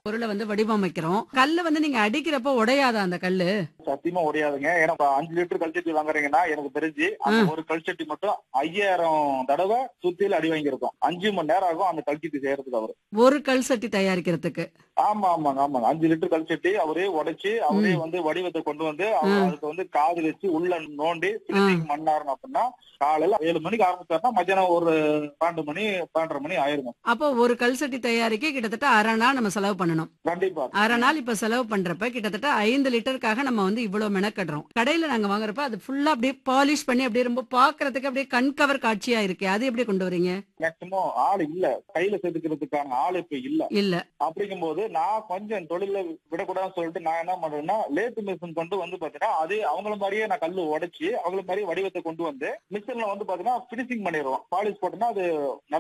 பொருளை வந்து வடிவமைக்கிறோம் கல்லு வந்து நீங்க அடிக்கிறப்ப உடையாதா அந்த கல்லு சத்தியமா உடையாதுங்க ஏன்னா இப்ப அஞ்சு லிட்டர் கல்ச்சட்டி வாங்குறீங்கன்னா எனக்கு தெரிஞ்சு அந்த ஒரு கல்ச்சட்டி மட்டும் ஐயாயிரம் தடவை சுத்தியில அடி வாங்கியிருக்கோம் அஞ்சு மணி நேரம் ஆகும் அந்த கல்ச்சட்டி செய்யறதுக்கு அவரு ஒரு கல் சட்டி தயாரிக்கிறதுக்கு ஆமா ஆமாங்க ஆமாங்க அஞ்சு லிட்டர் கல்ச்சட்டி அவரே உடைச்சு அவரே வந்து வடிவத்தை கொண்டு வந்து அவர் ம். அதுக்கு வந்து காது வச்சு உள்ள நோண்டி finishing பண்ணாருன்னு அப்படின்னா காலையில ஏழு மணிக்கு ஆரம்பிச்சாருன்னா மத்தியானம் ஒரு பன்னெண்டு மணி பன்னெண்டரை மணி ஆயிருங்க அப்போ ஒரு கல் சட்டி தயாரிக்க கிட்டத்தட்ட அரை நாள் நம்ம செலவு பண்ணணும் கண்டிப்பா அரை நாள் இப்ப செலவு பண்றப்ப கிட்டத்தட்ட ஐந்து லிட்டருக்காக நம்ம வந்து இவ்வளவு மெனக்கடுறோம் கடையில நாங்க வாங்குறப்ப அது ஃபுல்லா அப்படியே பாலிஷ் பண்ணி அப்படியே ரொம்ப பாக்குறதுக்கு அப்படியே கண் கவர் காட்சியா இருக்கு அது எப்படி கொண்டு வரீங்க மேக்சிமம் ஆள் இல்ல கையில செதுக்கிறதுக்கான ஆள் இப்ப இல்ல இல்ல அப்படிங்கும்போது நான் கொஞ்சம் தொழில விடக்கூடாதுன்னு சொல்லிட்டு நான் என்ன பண்றேன்னா லேத்து மிஷின் கொண்டு வந்து பாத்தீங்கன்னா அதே அவங்கள மாதிரியே நான் கல்லு உடைச்சு அவங்கள மாதிரியே வடிவத்தை கொண்டு வந்து மிஷின்ல வந்து பாத்தீங்கன்னா பினிஷிங் பண்ணிடுவோம் பாலிஷ் போட்டோம்னா அது